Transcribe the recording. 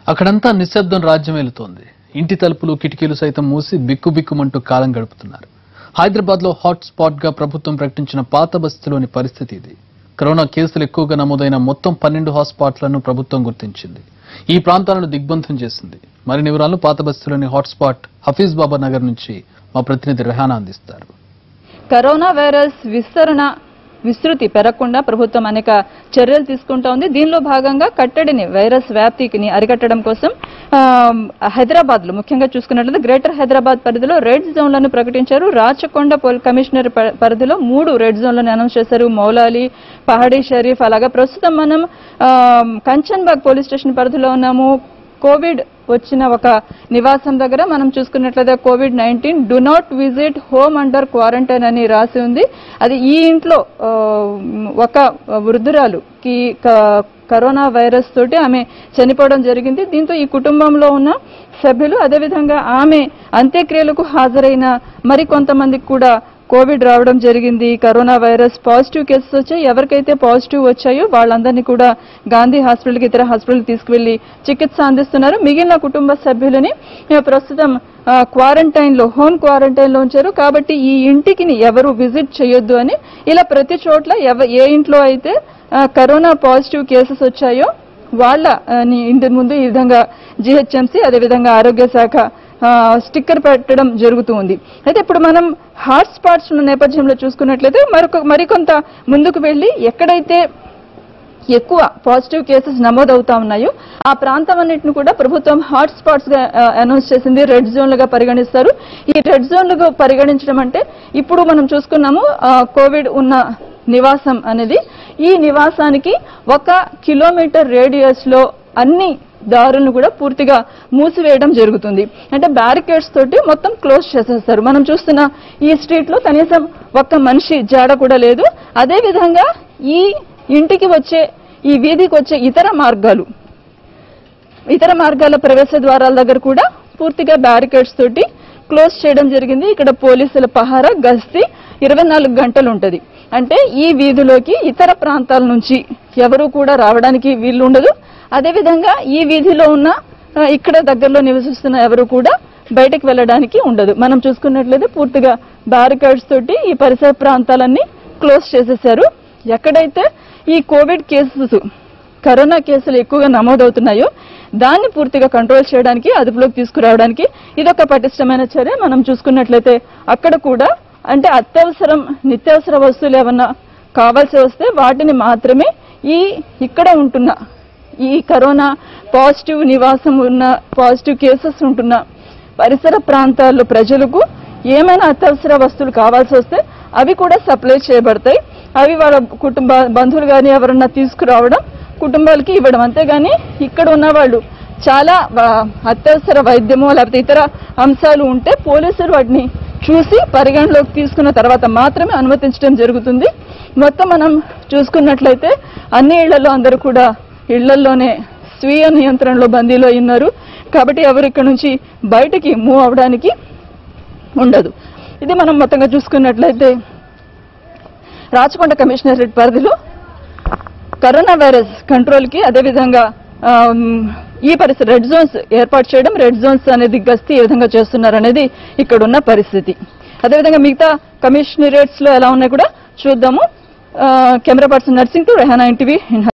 అక్కడంతా నిశ్శబ్దం రాజ్యమేలుతోంది ఇంటి తలుపులు కిటికీలు సైతం మూసి బిక్కుబిక్కుమంటూ కాలం గడుపుతున్నారు హైదరాబాద్ లో హాట్ స్పాట్ గా ప్రభుత్వం ప్రకటించిన పాత బస్తీలోని పరిస్థితి ఇది కరోనా కేసులు ఎక్కువగా నమోదైన మొత్తం పన్నెండు హాట్ స్పాట్లను ప్రభుత్వం గుర్తించింది ఈ ప్రాంతాలను దిగ్బంధం చేసింది మరిన్ని వివరాలు పాత బస్తీలోని హాట్ స్పాట్ హఫీజ్ బాబా నగర్ నుంచి మా ప్రతినిధి రెహానా అందిస్తారు కరోనా వైరస్ విస్తరణ విస్తృతి పెరగకుండా ప్రభుత్వం అనేక చర్యలు తీసుకుంటా ఉంది దీనిలో భాగంగా కట్టడిని వైరస్ వ్యాప్తిని అరికట్టడం కోసం హైదరాబాద్ లో ముఖ్యంగా చూసుకున్నట్లయితే గ్రేటర్ హైదరాబాద్ పరిధిలో రెడ్ జోన్లను ప్రకటించారు రాచకొండ పోల్ కమిషనర్ ప- పరిధిలో మూడు రెడ్ జోన్లను అనౌన్స్ చేశారు మౌలాలి పహాడీ షరీఫ్ అలాగా ప్రస్తుతం మనం ఆ, కంచన్బాగ్ పోలీస్ స్టేషన్ పరిధిలో ఉన్నాము కోవిడ్ వచ్చిన ఒక నివాసం దగ్గర మనం చూసుకున్నట్లయితే Covid nineteen do not visit home under quarantine అని రాసి ఉంది అది ఈ ఇంట్లో ఆ, ఒక వృద్ధురాలుకి క- కరోనా వైరస్ తోటి ఆమె చనిపోవడం జరిగింది దీంతో ఈ కుటుంబంలో ఉన్న సభ్యులు అదేవిధంగా ఆమె అంత్యక్రియలకు హాజరైన మరికొంతమందికి కూడా కోవిడ్ రావడం జరిగింది కరోనా వైరస్ పాజిటివ్ కేసెస్ వచ్చాయి ఎవరికైతే పాజిటివ్ వచ్చాయో వాళ్ళందరినీ కూడా గాంధీ హాస్పిటల్కి ఇతర హాస్పిటల్కి తీసుకువెళ్లి చికిత్స అందిస్తున్నారు మిగిలిన కుటుంబ సభ్యులని ఆ, ప్రస్తుతం క్వారంటైన్ లో హోమ్ క్వారంటైన్ లో ఉంచారు కాబట్టి ఈ ఇంటికి ఎవరు విజిట్ చేయొద్దు అని ఇలా ప్రతి చోట్ల ఎవ- ఏ ఇంట్లో అయితే ఆ, కరోనా పాజిటివ్ కేసెస్ వచ్చాయో వాళ్ళ ఆ, ని ఇంటి ముందు ఈ విధంగా జిహెచ్ఎంసీ అదేవిధంగా ఆరోగ్య శాఖ ఆ, స్టిక్కర్ పెట్టడం జరుగుతూ ఉంది అయితే ఇప్పుడు మనం హాట్ స్పాట్స్ ఉన్న నేపథ్యంలో చూసుకున్నట్లయితే మరొక మరికొంత ముందుకు వెళ్ళి ఎక్కడైతే ఎక్కువ పాజిటివ్ కేసెస్ నమోదవుతా ఉన్నాయో ఆ ప్రాంతం అన్నిటిని కూడా ప్రభుత్వం హాట్ స్పాట్స్ గా అనౌన్స్ చేసింది రెడ్ జోన్లుగా పరిగణిస్తారు ఈ రెడ్ జోన్లుగా పరిగణించడం అంటే ఇప్పుడు మనం చూసుకున్నాము ఆ, కోవిడ్ ఉన్న నివాసం అనేది ఈ నివాసానికి ఒక కిలోమీటర్ రేడియస్ లో అన్ని దారులను కూడా పూర్తిగా మూసివేయడం జరుగుతుంది అంటే బ్యారికేడ్స్ తోటి మొత్తం క్లోజ్ చేసేస్తారు మనం చూస్తున్న ఈ స్ట్రీట్ లో కనీసం ఒక్క మనిషి జాడ కూడా లేదు అదే విధంగా ఈ ఇంటికి వచ్చే ఈ వీధికి వచ్చే ఇతర మార్గాలు ఇతర మార్గాల ప్రవేశ ద్వారాల దగ్గర కూడా పూర్తిగా బ్యారికేడ్స్ తోటి క్లోజ్ చేయడం జరిగింది ఇక్కడ పోలీసుల పహారా గస్తీ ఇరవై నాలుగు గంటలు ఉంటది అంటే ఈ వీధిలోకి ఇతర ప్రాంతాల నుంచి ఎవరు కూడా రావడానికి వీలు ఉండదు అదేవిధంగా ఈ వీధిలో ఉన్న ఆ, ఇక్కడ దగ్గరలో నివసిస్తున్న ఎవరు కూడా బయటకు వెళ్ళడానికి ఉండదు మనం చూసుకున్నట్లయితే పూర్తిగా బ్యారికేడ్స్ తోటి ఈ పరిసర ప్రాంతాలన్నీ క్లోజ్ చేసేశారు ఎక్కడైతే ఈ కోవిడ్ కేసెస్ కరోనా కేసులు ఎక్కువగా నమోదవుతున్నాయో దాన్ని పూర్తిగా కంట్రోల్ చేయడానికి అదుపులోకి తీసుకురావడానికి ఇదొక పటిష్టమైన చర్య మనం చూసుకున్నట్లయితే అక్కడ కూడా అంటే అత్యవసరం నిత్యావసర వస్తువులు ఏమన్నా కావాల్సి వస్తే వాటిని మాత్రమే ఈ ఇక్కడ ఉంటున్న ఈ కరోనా పాజిటివ్ నివాసం ఉన్న పాజిటివ్ కేసెస్ ఉంటున్న పరిసర ప్రాంతాల్లో ప్రజలకు ఏమైనా అత్యవసర వస్తువులు కావాల్సి వస్తే అవి కూడా సప్లై చేయబడతాయి అవి వాళ్ళ కుటుంబ బంధువులు కానీ ఎవరన్నా తీసుకురావడం కుటుంబాలకి ఇవ్వడం అంతేగాని ఇక్కడ ఉన్న వాళ్ళు చాలా ఆ, అత్యవసర వైద్యమో లేకపోతే ఇతర అంశాలు ఉంటే పోలీసులు వాటిని చూసి పరిగణలోకి తీసుకున్న తర్వాత మాత్రమే అనుమతించడం జరుగుతుంది మొత్తం మనం చూసుకున్నట్లయితే అన్ని ఇళ్లలో అందరూ కూడా ఇళ్లలోనే స్వీయ నియంత్రణలో బందీలో ఉన్నారు కాబట్టి ఎవరు ఇక్కడ నుంచి బయటికి మూవ్ అవడానికి ఉండదు ఇది మనం మొత్తంగా చూసుకున్నట్లయితే రాచకొండ కమిషనరేట్ పరిధిలో కరోనా వైరస్ కంట్రోల్ కి అదేవిధంగా ఆ, మ్, ఈ పరిస్థితి రెడ్ జోన్స్ ఏర్పాటు చేయడం రెడ్ జోన్స్ అనేది గస్తీ ఏ విధంగా చేస్తున్నారు అనేది ఇక్కడ ఉన్న పరిస్థితి అదేవిధంగా మిగతా కమిషనరేట్స్ లో ఎలా ఉన్నాయి కూడా చూద్దాము ఆ, camera person Narsing to Rehana ఇంటివి